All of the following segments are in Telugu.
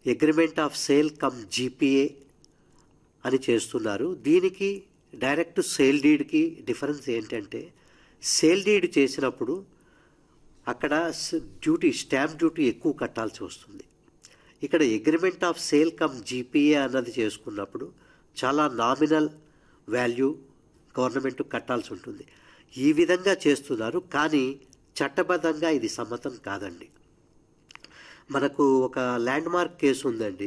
Agreement of sale cum GPA అని చేస్తున్నారు దీనికి డైరెక్ట్ సేల్ డీడ్కి డిఫరెన్స్ ఏంటంటే సేల్ డీడ్ చేసినప్పుడు అక్కడ స- డ్యూటీ స్టాంప్ డ్యూటీ ఎక్కువ కట్టాల్సి వస్తుంది ఇక్కడ agreement of sale cum GPA అన్నది చేసుకున్నప్పుడు చాలా నామినల్ వాల్యూ గవర్నమెంట్ కట్టాల్సి ఉంటుంది ఈ విధంగా చేస్తున్నారు కానీ చట్టబద్ధంగా ఇది సమ్మతం కాదండి మనకు ఒక ల్యాండ్ మార్క్ కేసు ఉందండి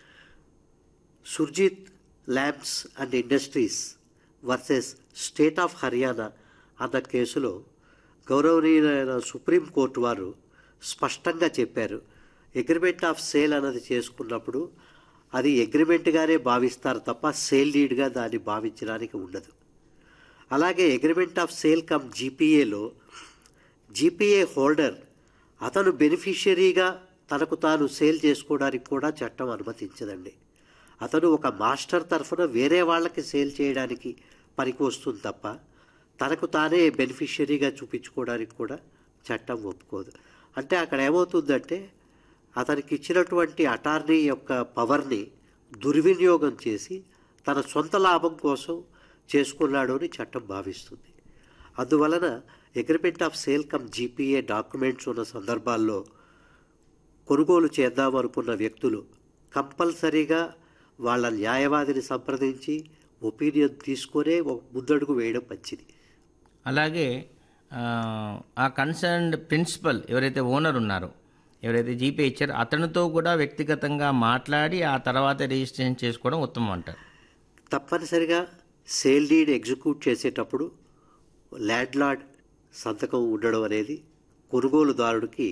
Surjit labs and industries versus state of Haryana అన్న కేసులో గౌరవనీయులైన సుప్రీంకోర్టు వారు స్పష్టంగా చెప్పారు అగ్రిమెంట్ ఆఫ్ సేల్ అన్నది చేసుకున్నప్పుడు అది అగ్రిమెంట్గానే భావిస్తారు తప్ప సేల్ డీడ్గా దాన్ని భావించడానికి ఉండదు అలాగే అగ్రిమెంట్ ఆఫ్ సేల్ కమ్ జీపీఏలో జీపీఏ హోల్డర్ అతను బెనిఫిషియరీగా తనకు తాను సేల్ చేసుకోవడానికి కూడా చట్టం అనుమతించదండి అతను ఒక మాస్టర్ తరఫున వేరే వాళ్ళకి సేల్ చేయడానికి పనికి వస్తుంది తప్ప తనకు తానే బెనిఫిషియరీగా చూపించుకోవడానికి కూడా చట్టం ఒప్పుకోదు అంటే అక్కడ ఏమవుతుందంటే అతనికి ఇచ్చినటువంటి అటార్నీ యొక్క పవర్ని దుర్వినియోగం చేసి తన సొంత లాభం కోసం చేసుకున్నాడు అని చట్టం భావిస్తుంది అందువలన agreement of sale cum GPA documents ఉన్న సందర్భాల్లో కొనుగోలు చేద్దామనుకున్న వ్యక్తులు కంపల్సరీగా వాళ్ళ న్యాయవాదిని సంప్రదించి ఒపీనియన్ తీసుకొనే ఒక ముందడుగు వేయడం మంచిది అలాగే ఆ, ఆ కన్సర్న్డ్ ప్రిన్సిపల్ ఎవరైతే ఓనర్ ఉన్నారో ఎవరైతే జీపే ఇచ్చారో అతనితో కూడా వ్యక్తిగతంగా మాట్లాడి ఆ తర్వాత రిజిస్ట్రేషన్ చేసుకోవడం ఉత్తమం అంటారు తప్పనిసరిగా సేల్ డీడ్ ఎగ్జిక్యూట్ చేసేటప్పుడు ల్యాండ్ లార్డ్ సంతకం ఉండడం అనేది కొనుగోలుదారుడికి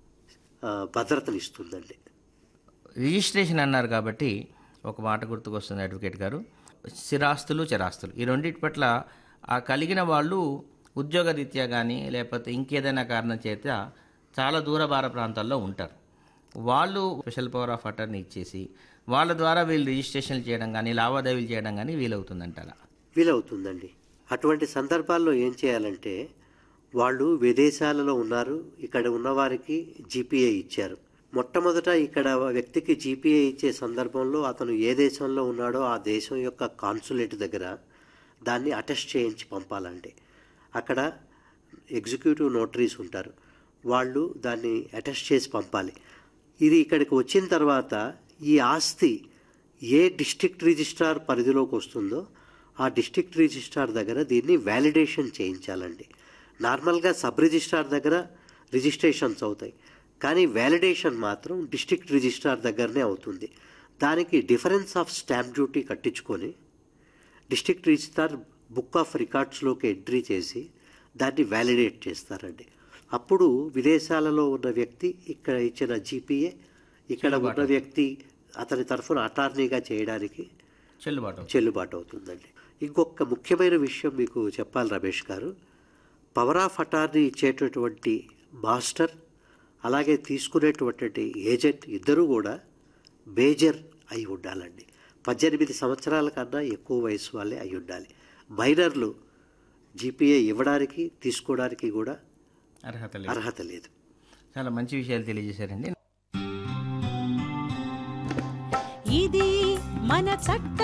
ఆ, భద్రతనిస్తుందండి రిజిస్ట్రేషన్ అన్నారు కాబట్టి ఒక మాట గుర్తుకొస్తుంది అడ్వకేట్ గారు స్థిరాస్తులు చరాస్తులు ఈ రెండింటి పట్ల ఆ కలిగిన వాళ్ళు ఉద్యోగరీత్యా కానీ లేకపోతే ఇంకేదైనా కారణం చేత చాలా దూరభార ప్రాంతాల్లో ఉంటారు వాళ్ళు స్పెషల్ పవర్ ఆఫ్ అటర్నీ ఇచ్చేసి వాళ్ళ ద్వారా వీళ్ళు రిజిస్ట్రేషన్ చేయడం కానీ లావాదేవీలు చేయడం కానీ వీలవుతుందంటారా వీలవుతుందండి అటువంటి సందర్భాల్లో ఏం చేయాలంటే వాళ్ళు విదేశాలలో ఉన్నారు ఇక్కడ ఉన్నవారికి జీపీఏ ఇచ్చారు మొట్టమొదట ఇక్కడ వ్యక్తికి జీపీఏ ఇచ్చే సందర్భంలో అతను ఏ దేశంలో ఉన్నాడో ఆ దేశం యొక్క కాన్సులేట్ దగ్గర దాన్ని అటెస్ట్ చేయించి పంపాలండి అక్కడ ఎగ్జిక్యూటివ్ నోటరీస్ ఉంటారు వాళ్ళు దాన్ని అటెస్ట్ చేసి పంపాలి ఇది ఇక్కడికి వచ్చిన తర్వాత ఈ ఆస్తి ఏ డిస్ట్రిక్ట్ రిజిస్ట్రార్ పరిధిలోకి వస్తుందో ఆ డిస్ట్రిక్ట్ రిజిస్ట్రార్ దగ్గర దీన్ని వ్యాలిడేషన్ చేయించాలండి నార్మల్గా సబ్ రిజిస్ట్రార్ దగ్గర రిజిస్ట్రేషన్స్ అవుతాయి కానీ వ్యాలిడేషన్ మాత్రం డిస్ట్రిక్ట్ రిజిస్ట్రార్ దగ్గరనే అవుతుంది దానికి డిఫరెన్స్ ఆఫ్ స్టాంప్ డ్యూటీ కట్టించుకొని డిస్ట్రిక్ట్ రిజిస్ట్రార్ బుక్ ఆఫ్ రికార్డ్స్లోకి ఎంట్రీ చేసి దాన్ని వ్యాలిడేట్ చేస్తారండి అప్పుడు విదేశాలలో ఉన్న వ్యక్తి ఇక్కడ ఇచ్చిన జీపీఏ ఇక్కడ ఉన్న వ్యక్తి అతని తరఫున అటార్నీగా చేయడానికి చెల్లుబాటు అవుతుంది. చెల్లుబాటు అవుతుందండి ఇంకొక ముఖ్యమైన విషయం మీకు చెప్పాలి Ramesh garu power of attorney ఇచ్చేటటువంటి మాస్టర్ అలాగే తీసుకునేటువంటి ఏజెంట్ ఇద్దరూ కూడా మేజర్ అయి ఉండాలండి పద్దెనిమిది సంవత్సరాల కన్నా ఎక్కువ వయసు వాళ్ళే అయి ఉండాలి మైనర్లు జీపీఏ ఇవ్వడానికి తీసుకోవడానికి కూడా అర్హత లేదు అర్హత లేదు చాలా మంచి విషయాలు తెలియజేశారండి ఇది మన చట్ట